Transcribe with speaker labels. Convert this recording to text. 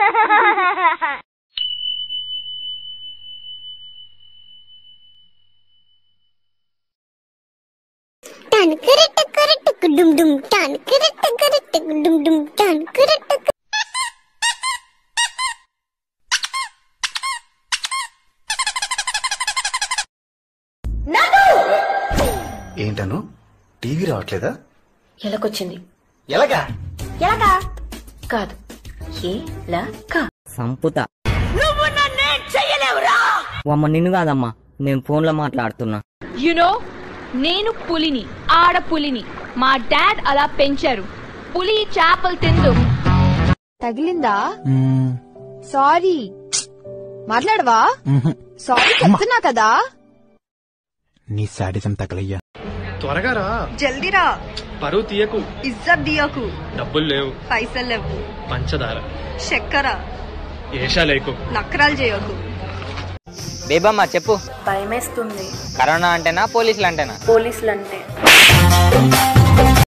Speaker 1: డుమ్ డుమ్ టాన్ కిరట్ కిరట్ డుమ్ డుమ్ టాన్ కిరట్
Speaker 2: ఏంటను టీవీ రావట్లేదా
Speaker 3: ఎలకొచ్చింది
Speaker 2: ఎలాగా
Speaker 3: ఎలకా కాదు ఏ లా కా
Speaker 4: సంపుత అమ్మ నిన్ను కాదమ్మా నేను ఫోన్లో మాట్లాడుతున్నా
Speaker 5: యునో నేను పులిని ఆడ పులిని మా డాడ్ అలా పెంచారు పులి చేపలు తిందు
Speaker 6: తగిలిందా సారీ మాట్లాడవా సారీ చెప్తున్నా కదా
Speaker 7: నీ శాడిజం తగలయ్యా
Speaker 8: త్వరగా రా
Speaker 6: జల్దీరా
Speaker 8: పరువు తీయకు
Speaker 6: ఇజ్జత్ దియకు
Speaker 8: డబ్బులు లేవు
Speaker 6: పైసలు లేవు
Speaker 8: పంచదార
Speaker 6: చక్కెర
Speaker 8: ఏషా లేకు
Speaker 6: నకరాలు చేయకు
Speaker 4: బేబమ్మ చెప్పు
Speaker 3: భయమేస్తుంది
Speaker 4: కరోనా అంటేనా పోలీసులు అంటేనా
Speaker 3: పోలీసులంటే